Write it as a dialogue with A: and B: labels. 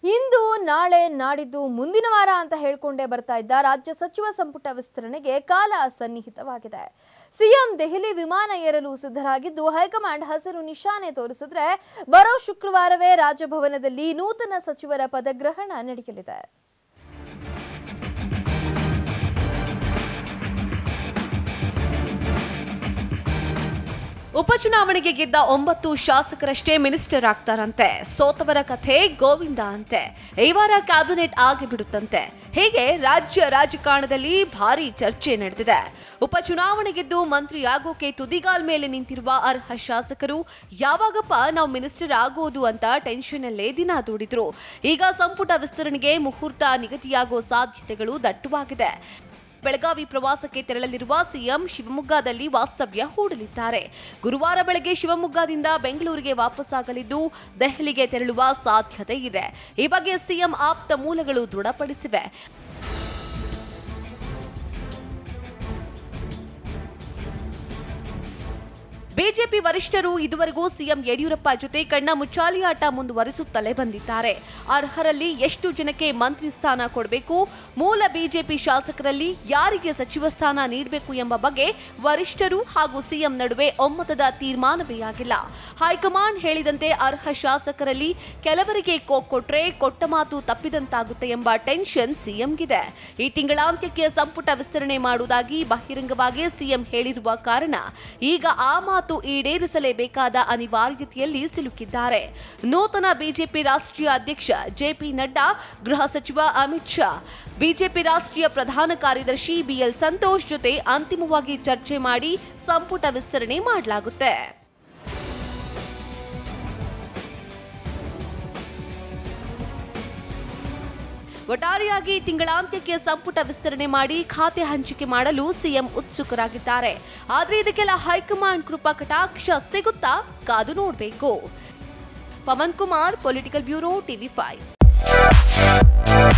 A: ಇಂದು ನಾಳೆ ನಾಡಿದ್ದು ಮುಂದಿನ ವಾರ ಅಂತ ಹೇಳ್ಕೊಂಡೇ ಬರ್ತಾ ಇದ್ದ ರಾಜ್ಯ ಸಚಿವ ಸಂಪುಟ ವಿಸ್ತರಣೆಗೆ ಕಾಲ ಸನ್ನಿಹಿತವಾಗಿದೆ ಸಿಎಂ ದೆಹಲಿ ವಿಮಾನ ಏರಲು ಸಿದ್ಧರಾಗಿದ್ದು ಹೈಕಮಾಂಡ್ ಹಸಿರು ನಿಶಾನೆ ತೋರಿಸಿದ್ರೆ ಬರೋ ಶುಕ್ರವಾರವೇ ರಾಜಭವನದಲ್ಲಿ ನೂತನ ಸಚಿವರ ಪದಗ್ರಹಣ ನಡೆಯಲಿದೆ
B: ಉಪಚುನಾವಣೆಗೆ ಗೆದ್ದ ಒಂಬತ್ತು ಶಾಸಕರಷ್ಟೇ ಮಿನಿಸ್ಟರ್ ಆಗ್ತಾರಂತೆ ಸೋತವರ ಕಥೆ ಗೋವಿಂದ ಅಂತೆ ಈ ವಾರ ಕ್ಯಾಬಿನೆಟ್ ಆಗಿಬಿಡುತ್ತಂತೆ ಹೀಗೆ ರಾಜ್ಯ ರಾಜಕಾರಣದಲ್ಲಿ ಭಾರಿ ಚರ್ಚೆ ನಡೆದಿದೆ ಉಪಚುನಾವಣೆ ಗೆದ್ದು ಮಂತ್ರಿ ಆಗೋಕೆ ತುದಿಗಾಲ್ ಮೇಲೆ ನಿಂತಿರುವ ಅರ್ಹ ಶಾಸಕರು ಯಾವಾಗಪ್ಪ ನಾವು ಮಿನಿಸ್ಟರ್ ಆಗೋದು ಅಂತ ಟೆನ್ಷನ್ ಅಲ್ಲೇ ದಿನ ದೂಡಿದ್ರು ಈಗ ಸಂಪುಟ ವಿಸ್ತರಣೆಗೆ ಮುಹೂರ್ತ ನಿಗದಿಯಾಗೋ ಸಾಧ್ಯತೆಗಳು ದಟ್ಟವಾಗಿದೆ ಬೆಳಗಾವಿ ಪ್ರವಾಸಕ್ಕೆ ತೆರಳಲಿರುವ ಸಿಎಂ ಶಿವಮೊಗ್ಗದಲ್ಲಿ ವಾಸ್ತವ್ಯ ಹೂಡಲಿದ್ದಾರೆ ಗುರುವಾರ ಬೆಳಗ್ಗೆ ಶಿವಮೊಗ್ಗದಿಂದ ಬೆಂಗಳೂರಿಗೆ ವಾಪಸ್ಸಾಗಲಿದ್ದು ದೆಹಲಿಗೆ ತೆರಳುವ ಸಾಧ್ಯತೆ ಇದೆ ಈ ಬಗ್ಗೆ ಸಿಎಂ ಆಪ್ತ ಮೂಲಗಳು ದೃಢಪಡಿಸಿವೆ ಬಿಜೆಪಿ ವರಿಷ್ಠರು ಇದುವರೆಗೂ ಸಿಎಂ ಯಡಿಯೂರಪ್ಪ ಜೊತೆ ಕಣ್ಣ ಮುಚ್ಚಾಲಿಯಾಟ ಮುಂದುವರಿಸುತ್ತಲೇ ಬಂದಿದ್ದಾರೆ ಅರ್ಹರಲ್ಲಿ ಎಷ್ಟು ಜನಕ್ಕೆ ಮಂತ್ರಿ ಸ್ಥಾನ ಕೊಡಬೇಕು ಮೂಲ ಬಿಜೆಪಿ ಶಾಸಕರಲ್ಲಿ ಯಾರಿಗೆ ಸಚಿವ ಸ್ಥಾನ ನೀಡಬೇಕು ಎಂಬ ಬಗ್ಗೆ ವರಿಷ್ಠರು ಹಾಗೂ ಸಿಎಂ ನಡುವೆ ಒಮ್ಮತದ ತೀರ್ಮಾನವೇ ಆಗಿಲ್ಲ ಹೈಕಮಾಂಡ್ ಹೇಳಿದಂತೆ ಅರ್ಹ ಶಾಸಕರಲ್ಲಿ ಕೆಲವರಿಗೆ ಕೋಕ್ ಕೊಟ್ರೆ ಕೊಟ್ಟ ಮಾತು ತಪ್ಪಿದಂತಾಗುತ್ತೆ ಎಂಬ ಟೆನ್ಷನ್ ಸಿಎಂಗಿದೆ ಈ ತಿಂಗಳಾಂತ್ಯಕ್ಕೆ ಸಂಪುಟ ವಿಸ್ತರಣೆ ಮಾಡುವುದಾಗಿ ಬಹಿರಂಗವಾಗಿ ಸಿಎಂ ಹೇಳಿರುವ ಕಾರಣ ಈಗ ಆ ಮಾತು ಈಡೇರಿಸಲೇಬೇಕಾದ ಅನಿವಾರ್ಯತೆಯಲ್ಲಿ ಸಿಲುಕಿದ್ದಾರೆ ನೂತನ ಬಿಜೆಪಿ ರಾಷ್ಟ್ರೀಯ ಅಧ್ಯಕ್ಷ ಜೆಪಿ ನಡ್ಡಾ ಗೃಹ ಸಚಿವ ಅಮಿತ್ ಶಾ ಬಿಜೆಪಿ ರಾಷ್ಟ್ರೀಯ ಪ್ರಧಾನ ಕಾರ್ಯದರ್ಶಿ ಬಿಎಲ್ ಸಂತೋಷ್ ಜೊತೆ ಅಂತಿಮವಾಗಿ ಚರ್ಚೆ ಮಾಡಿ ಸಂಪುಟ ವಿಸ್ತರಣೆ ಮಾಡಲಾಗುತ್ತೆ ಒಟ್ಟಾರೆಯಾಗಿ ತಿಂಗಳಾಂತ್ಯಕ್ಕೆ ಸಂಪುಟ ವಿಸ್ತರಣೆ ಮಾಡಿ ಖಾತೆ ಹಂಚಿಕೆ ಮಾಡಲು ಸಿಎಂ ಉತ್ಸುಕರಾಗಿದ್ದಾರೆ ಆದ್ರೆ ಇದಕ್ಕೆಲ್ಲ ಹೈಕಮಾಂಡ್ ಕೃಪಾ ಕಟಾಕ್ಷ ಸಿಗುತ್ತಾ ಕಾದು ನೋಡಬೇಕು Pavan Kumar political bureau TV five